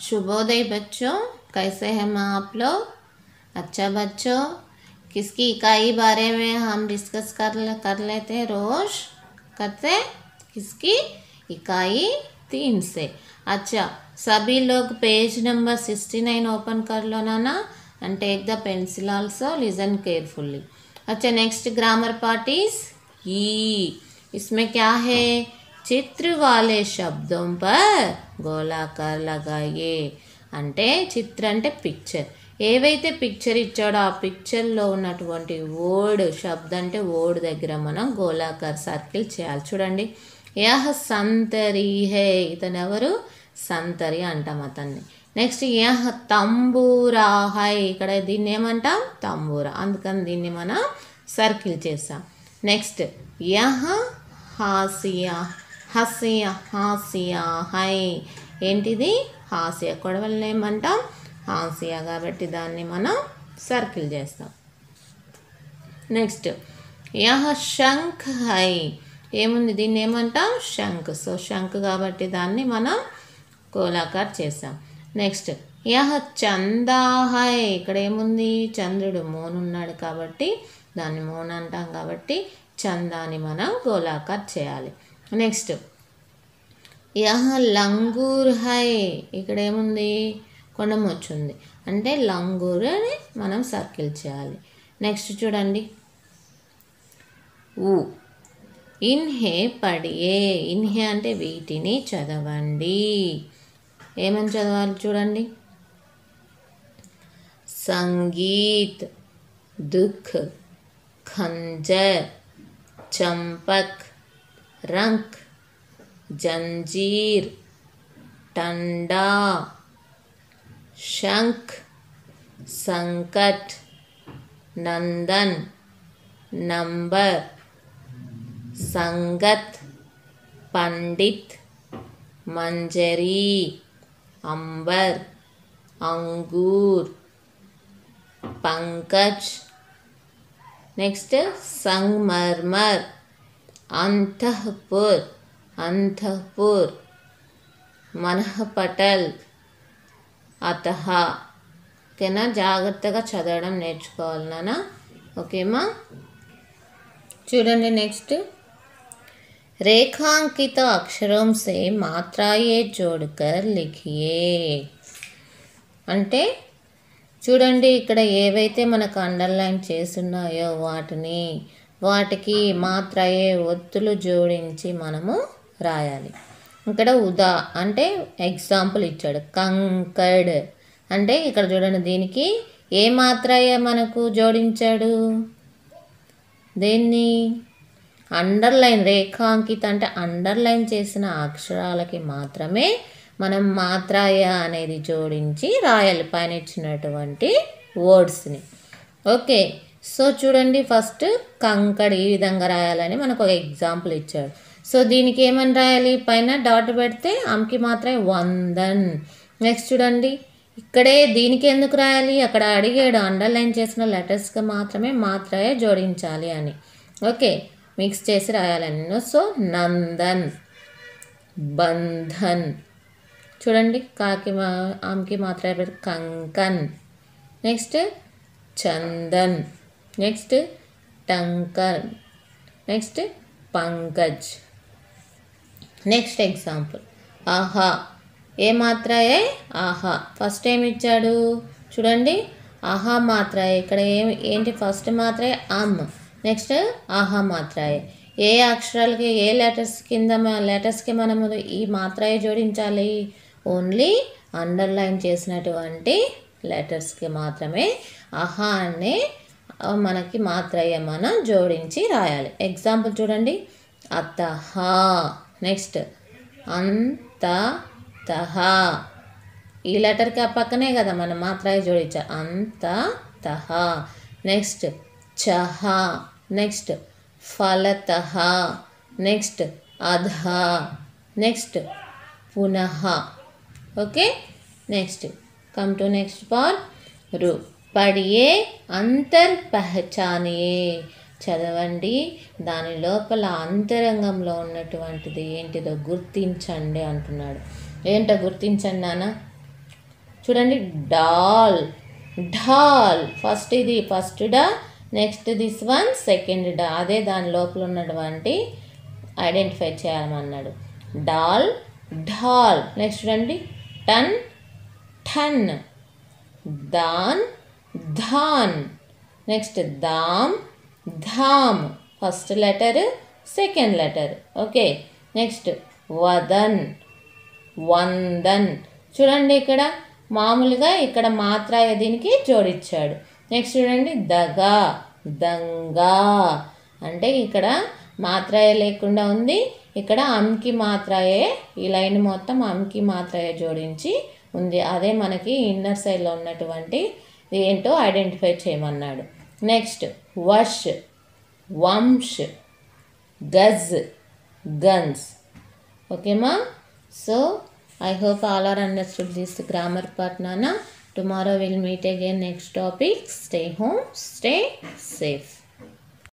शुभोदय बच्चों कैसे हैं माँ आप लोग अच्छा बच्चों किसकी इकाई बारे में हम डिस्कस कर ले, कर लेते हैं रोज करते हैं? किसकी इकाई तीन से अच्छा सभी लोग page number sixty nine open कर लो ना ना and take the pencil also listen carefully अच्छा next grammar part is E इसमें क्या है चित्र वाले शब्दों पर గోళాకార్ लगाइए అంటే చిత్ర అంటే పిక్చర్ ఏవైతే పిక్చర్ ఇచ్చాడో ఆ పిక్చర్లో ఉన్నటువంటి వర్డ్ శబ్ద అంటే వర్డ్ దగ్గర మనం గోళాకార్ సర్కిల్ చేయాలి చూడండి యహ సంతరి హే ఇతను ఎవరు సంతరి అంటాం అతన్ని నెక్స్ట్ యహ తంబూరా హై ఇక్కడ దీన్ని ఏమంటాం తంబూరా అందుకని దీన్ని మనం సర్కిల్ చేస్తాం నెక్స్ట్ యహ హాసియా హసియా హాసియా హై ఏంటిది హాస్య కొడవల్ని ఏమంటాం హాస్య కాబట్టి దాన్ని మనం సర్కిల్ చేస్తాం నెక్స్ట్ యహ శంఖ్ హై ఏముంది దీన్ని ఏమంటాం శంఖ్ సో శంఖ్ కాబట్టి దాన్ని మనం గోళాకార్ చేస్తాం నెక్స్ట్ యహ చందా హై ఇక్కడ ఏముంది చంద్రుడు మూన్ ఉన్నాడు కాబట్టి దాన్ని మూన్ అంటాం కాబట్టి చందాని మనం గోళాకార్ చేయాలి నెక్స్ట్ యహ లంగూర్ హై ఇక్కడ ఏముంది కొండముచ్చు ఉంది అంటే లంగూర్ అని మనం సర్కిల్ చేయాలి నెక్స్ట్ చూడండి ఊ ఇన్హే పడియే ఇన్హే అంటే వీటిని చదవండి ఏమని చదవాలి చూడండి సంగీత్ దుఃఖ్ ఖంజర్ చంపక్ రంక్ जंजीर टंडा शंख संकट नंदन नंबर संगत पंडित मंजरी अंबर अंगूर पंकज नेक्स्ट संगमरमर अंतपुर అంతఃపూర్ మనఃపటల్ అతహ ఓకేనా జాగ్రత్తగా చదవడం నేర్చుకోవాలి నాన్న ఓకేమా చూడండి నెక్స్ట్ रेखांकित अक्षरों से మాత్రాయే జోడ్కర్ లిఖియే అంటే చూడండి ఇక్కడ ఏవైతే మనకు అండర్లైన్ చేసున్నాయో వాటిని వాటికి మాత్రయే ఒత్తులు జోడించి మనము రాయాలి ఇక్కడ ఉదా అంటే ఎగ్జాంపుల్ ఇచ్చాడు కంకడ్ అంటే ఇక్కడ చూడండి దీనికి ఏ మాత్రయ్య మనకు జోడించాడు దేన్ని అండర్లైన్ రేఖాంకిత అంటే అండర్లైన్ చేసిన అక్షరాలకి మాత్రమే మనం మాత్రాయ అనేది జోడించి రాయాలి పైన ఇచ్చినటువంటి వర్డ్స్ని ఓకే సో చూడండి ఫస్ట్ కంకడ్ ఈ విధంగా రాయాలని మనకు ఒక ఎగ్జాంపుల్ ఇచ్చాడు సో దీనికి ఏమని రాయాలి పైన డాట్ పెడితే ఆమెకి మాత్రమే వందన్ నెక్స్ట్ చూడండి ఇక్కడే దీనికి ఎందుకు రాయాలి అక్కడ అడిగాడు అండర్లైన్ చేసిన లెటర్స్కి మాత్రమే మాత్రమే జోడించాలి అని ఓకే మిక్స్ చేసి రాయాలని సో నందన్ బంధన్ చూడండి కాకి మా ఆమెకి మాత్రమే కంకన్ నెక్స్ట్ చందన్ నెక్స్ట్ టంకర్ నెక్స్ట్ పంకజ్ నెక్స్ట్ ఎగ్జాంపుల్ ఆహా ఏ మాత్రయే ఆహా ఫస్ట్ ఏమి ఇచ్చాడు చూడండి ఆహా మాత్రయే ఇక్కడ ఏమి ఏంటి ఫస్ట్ మాత్రే అమ్ నెక్స్ట్ ఆహా మాత్రయే ఏ అక్షరాలకి ఏ లెటర్స్ కింద లెటర్స్కి మనము ఈ మాత్రయే జోడించాలి ఓన్లీ అండర్లైన్ చేసినటువంటి లెటర్స్కి మాత్రమే ఆహా అనే మనకి మాత్రయ్య మనం జోడించి రాయాలి ఎగ్జాంపుల్ చూడండి అతహ నెక్స్ట్ అంత తహ ఈ లెటర్కి ఆ పక్కనే కదా మనం మాత్రయ్య జోడించా అంత తహ నెక్స్ట్ చహ నెక్స్ట్ ఫలతహ నెక్స్ట్ అధ నెక్స్ట్ పునః okay next come to next part రు పడియే అంతర్ పహచానియే చదవండి దాని లోపల అంతరంగంలో ఉన్నటువంటిది ఏంటిదో గుర్తించండి అంటున్నాడు ఏంటో గుర్తించండి నాన్న చూడండి డాల్ ఢాల్ ఫస్ట్ ఇది ఫస్ట్ డా నెక్స్ట్ దిస్ వన్ సెకండ్ డా అదే దాని లోపల ఉన్నటువంటి ఐడెంటిఫై చేయాలన్నాడు డాల్ ఢాల్ నెక్స్ట్ చూడండి టన్ టన్ దాన్ ధాన్ నెక్స్ట్ దామ్ ధామ్ first letter second letter okay next వదన్ వందన్ చూడండి ఇక్కడ మామూలుగా ఇక్కడ మాత్ర దీనికి జోడించాడు నెక్స్ట్ చూడండి దగా దంగా అంటే ఇక్కడ మాత్రాయ లేకుండా ఉంది ఇక్కడ అంకి మాత్రాయే ఈ లైన్ మొత్తం అంకి మాత్రాయ జోడించి ఉంది అదే మనకి ఇన్నర్ సైడ్లో ఉన్నటువంటి ఏంటో ఐడెంటిఫై చేయమన్నాడు నెక్స్ట్ వష్ వంశ్ గజ్ గన్స్ ఓకేమా so I hope all are understood this grammar part, Nana. Tomorrow we'll meet again next topic. Stay home, stay safe.